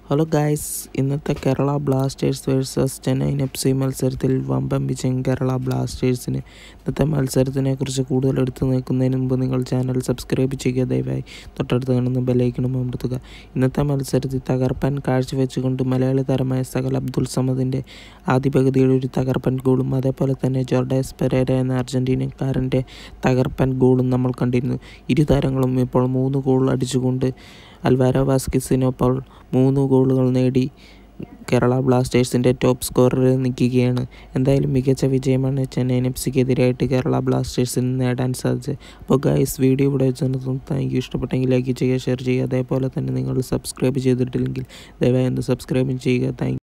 hello guys ഇന്നത്തെ Kerala Blasters versus Chennai F C മത്സരത്തിൽ വമ്പൻ വിജയം കേരള ബ്ലാസ്റ്റേഴ്സിന് ഇന്നത്തെ മത്സരത്തിനെ കുറിച്ച് കൂടുതൽ എടുത്തു നിൽക്കുന്നതിന് മുമ്പ് നിങ്ങൾ ചാനൽ സബ്സ്ക്രൈബ് ചെയ്യുക ദയവായി തൊട്ടടുത്ത് കാണുന്ന ബെലൈക്കണം അമർത്തുക ഇന്നത്തെ മത്സരത്തിൽ തകർപ്പൻ കാഴ്ചവെച്ചുകൊണ്ട് മലയാളി താരമായ സകൽ അബ്ദുൾ സമദിൻ്റെ ആദ്യ പകുതിയുടെ ഒരു തകർപ്പൻ ഗോളും അതേപോലെ തന്നെ ജോർഡാസ് പെരേര എന്ന അർജൻറ്റീനക്കാരൻ്റെ തകർപ്പൻ ഗോളും നമ്മൾ കണ്ടിരുന്നു ഇരു താരങ്ങളും ഇപ്പോൾ മൂന്ന് ഗോൾ അടിച്ചുകൊണ്ട് അൽവാരോ വാസ്കിസിനൊപ്പോൾ മൂന്ന് ഗോളുകൾ നേടി കേരള ബ്ലാസ്റ്റേഴ്സിൻ്റെ ടോപ്പ് സ്കോററിൽ നിൽക്കുകയാണ് എന്തായാലും മികച്ച വിജയമാണ് ചെന്നൈയിൻ എഫ് സിക്കെതിരായിട്ട് കേരള ബ്ലാസ്റ്റേഴ്സിന് നേടാൻ സാധിച്ചത് അപ്പോൾ ഗൈസ് വീഡിയോ ഇവിടെ വെച്ച് നിർത്തുന്നു താങ്ക് യു ഇഷ്ടപ്പെട്ടെങ്കിൽ ലൈക്ക് ചെയ്യുക ഷെയർ ചെയ്യുക അതേപോലെ തന്നെ നിങ്ങൾ സബ്സ്ക്രൈബ് ചെയ്തിട്ടില്ലെങ്കിൽ ദയവായി ഒന്ന് സബ്സ്ക്രൈബും ചെയ്യുക താങ്ക്